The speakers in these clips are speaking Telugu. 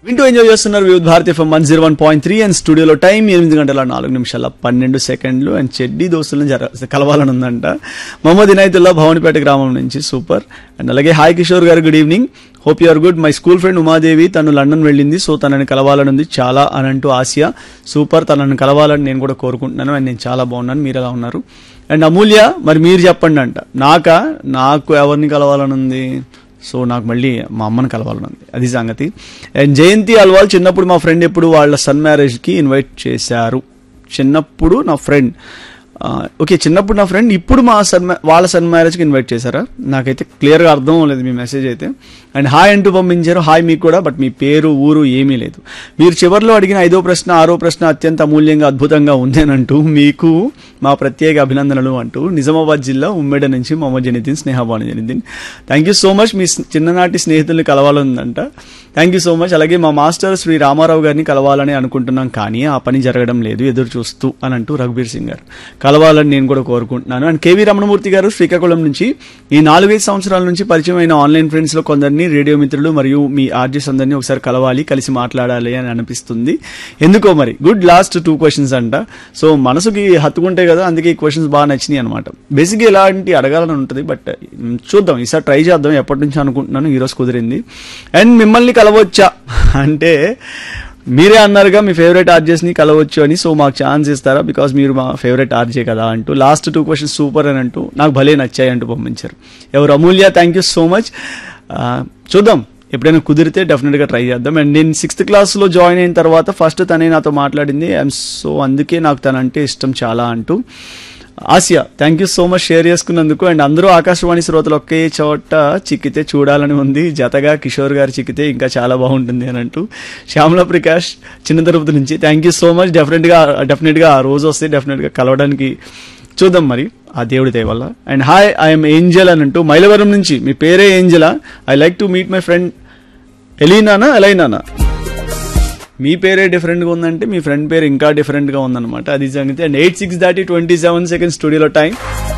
ఇంటూ ఎంజాయ్ చేస్తున్నారు Vividh Bharati FM one zero one point three and స్టూడియోలో టైం ఎనిమిది గంటల నాలుగు నిమిషాల పన్నెండు సెకండ్లు అండ్ చెడ్డీ దోస్తులను జర కలవాలని ఉందంట మొహమ్మద్ ఇనాయతుల్లా భవనిపేట గ్రామం నుంచి సూపర్ అండ్ అలాగే hi Kishore garu good evening hope you're good my school friend Umadevi తను లండన్ వెళ్ళింది సో తనని కలవాలని ఉంది చాలా అని అంటూ ఆసియా సూపర్ తనని కలవాలని నేను కూడా కోరుకుంటున్నాను అండ్ నేను చాలా బాగున్నాను మీరు ఎలా ఉన్నారు అండ్ అమూల్య మరి మీరు చెప్పండి అంట నాకా నాకు ఎవరిని కలవాలని ఉంది సో నాకు మళ్ళీ మా అమ్మని కలవాలని ఉంది అది సంగతి అండ్ జయంతి అల్వాల్ చిన్నప్పుడు మా ఫ్రెండ్ ఎప్పుడు వాళ్ళ సన్ మ్యారేజ్కి ఇన్వైట్ చేశారు చిన్నప్పుడు నా ఫ్రెండ్ ఓకే చిన్నప్పుడు నా ఫ్రెండ్ ఇప్పుడు మా సన్ వాళ్ళ సన్ మ్యారేజ్కి ఇన్వైట్ చేశారా నాకైతే క్లియర్గా అర్థం అవ్వలేదు మీ మెసేజ్ అయితే అండ్ హాయ్ అంటూ పంపించారు హాయ్ మీకు కూడా బట్ మీ పేరు ఊరు ఏమీ లేదు మీరు చివరిలో అడిగిన ఐదో ప్రశ్న ఆరో ప్రశ్న అత్యంత అమూల్యంగా అద్భుతంగా ఉంది అని అంటూ మీకు మా ప్రత్యేక అభినందనలు అంటూ నిజామాబాద్ జిల్లా ఉమ్మేడ నుంచి Mohammed Janidin Snehabanu Janidin thank you so much మీ స్- చిన్ననాటి స్నేహితుల్ని కలవాలందంట థ్యాంక్ యూ సో మచ్ అలాగే మా మాస్టర్ శ్రీ రామారావు గారిని కలవాలని అనుకుంటున్నాం కానీ ఆ పని జరగడం లేదు ఎదురు చూస్తూ అని అంటూ రఘుబీర్ సింగ్ గారు కలవాలని నేను కూడా కోరుకుంటున్నాను అండ్ కేవీ రమణమూర్తి గారు శ్రీకాకుళం నుంచి ఈ నాలుగైదు సంవత్సరాల నుంచి పరిచయం అయిన ఆన్లైన్ ఫ్రెండ్స్ లో కొందరిని రేడియో మిత్రులు మరియు మీ ఆర్జెస్ అందరినీ ఒకసారి కలవాలి కలిసి మాట్లాడాలి అని అనిపిస్తుంది ఎందుకో మరి గుడ్ లాస్ట్ టూ క్వశ్చన్స్ అంట సో మనసుకి హత్తుకుంటే కదా అందుకే ఈ క్వశ్చన్స్ బాగా నచ్చినాయి అనమాట బేసిక్గా ఇలాంటి అడగాలని ఉంటుంది బట్ చూద్దాం ఈసారి ట్రై చేద్దాం ఎప్పటి నుంచి అనుకుంటున్నాను ఈ రోజు కుదిరింది అండ్ మిమ్మల్ని కలవచ్చా అంటే మీరే అన్నారుగా మీ ఫేవరెట్ ఆర్జెస్ ని కలవచ్చు అని సో మాకు ఛాన్స్ ఇస్తారా బికాస్ మీరు మా ఫేవరెట్ ఆర్జే కదా అంటూ లాస్ట్ టూ క్వశ్చన్స్ సూపర్ అని అంటూ నాకు భలే నచ్చాయి అంటూ పంపించారు ఎవరు Amulya thank you so much చూద్దాం ఎప్పుడైనా కుదిరితే డెఫినెట్గా ట్రై చేద్దాం అండ్ నేను సిక్స్త్ క్లాస్లో జాయిన్ అయిన తర్వాత ఫస్ట్ తనే నాతో మాట్లాడింది ఐఎమ్ సో అందుకే నాకు తనంటే ఇష్టం చాలా అంటూ Asiya thank you so much share చేసుకున్నందుకు అండ్ అందరూ ఆకాశవాణి శ్రోతలు ఒకే చోట చిక్కితే చూడాలని ఉంది జతగా కిషోర్ గారు చిక్కితే ఇంకా చాలా బాగుంటుంది అని అంటూ శ్యామల ప్రకాష్ చిన్న తిరుపతి నుంచి థ్యాంక్ యూ సో మచ్ డెఫినెట్గా డెఫినెట్గా ఆ రోజు వస్తే డెఫినెట్గా కలవడానికి చూద్దాం మరి ఆ దేవుడి దయ వల్ల అండ్ హాయ్ ఐఎమ్ ఏంజల్ అని అంటూ మైలవరం నుంచి మీ పేరే Angela I like to meet my friend ఎలీనానా ఎలైనానా మీ పేరే డిఫరెంట్గా ఉందంటే మీ ఫ్రెండ్ పేరు ఇంకా డిఫరెంట్గా ఉందన్నమాట అది సంగతి అండ్ ఎయిట్ సిక్స్ దాటి ట్వంటీ సెవెన్ సెకండ్ స్టూడియోలో టైం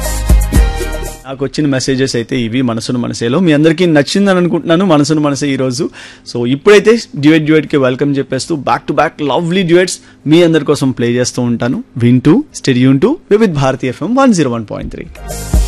నాకు వచ్చిన మెసేజెస్ అయితే ఇవి మనసును మనసేలో మీ అందరికీ నచ్చిందని అనుకుంటున్నాను మనసును మనసే ఈ రోజు సో ఇప్పుడైతే డ్యూయట్ డ్యూయట్కి వెల్కమ్ చెప్పేస్తూ back to back lovely duets మీ అందరి కోసం ప్లే చేస్తూ ఉంటాను వింటూ stay tuned to Vividh Bharati FM one zero one point three